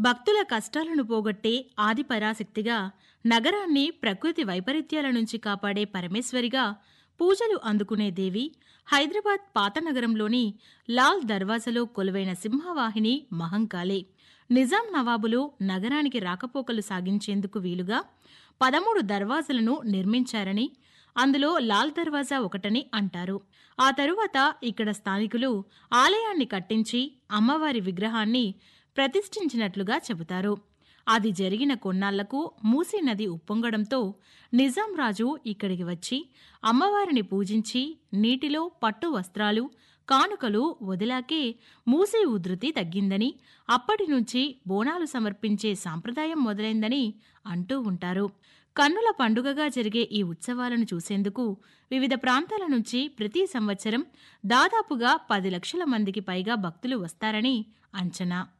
భక్తుల కష్టాలను పోగొట్టే ఆది పరాశక్తిగా నగరాన్ని ప్రకృతి వైపరీత్యాల నుంచి కాపాడే పరమేశ్వరిగా పూజలు అందుకునే దేవి హైదరాబాద్ పాత నగరంలోని లాల్ దర్వాజలో కొలువైన సింహవాహిని మహంకాళే నిజాం నవాబులు నగరానికి రాకపోకలు సాగించేందుకు వీలుగా పదమూడు దర్వాజలను నిర్మించారని అందులో లాల్ దర్వాజా ఒకటని అంటారు ఆ తరువాత ఇక్కడ స్థానికులు ఆలయాన్ని కట్టించి అమ్మవారి విగ్రహాన్ని ప్రతిష్ఠించినట్లుగా చెబుతారు అది జరిగిన కొన్నాళ్లకు మూసీ నది ఉప్పొంగడంతో నిజాం రాజు ఇక్కడికి వచ్చి అమ్మవారిని పూజించి నీటిలో పట్టు వస్త్రాలు కానుకలు వదిలాకే మూసీ ఉధృతి తగ్గిందని అప్పటి నుంచి బోనాలు సమర్పించే సాంప్రదాయం మొదలైందని అంటూ ఉంటారు కన్నుల పండుగగా జరిగే ఈ ఉత్సవాలను చూసేందుకు వివిధ ప్రాంతాల నుంచి ప్రతి సంవత్సరం దాదాపుగా పది లక్షల మందికి పైగా భక్తులు వస్తారని అంచనా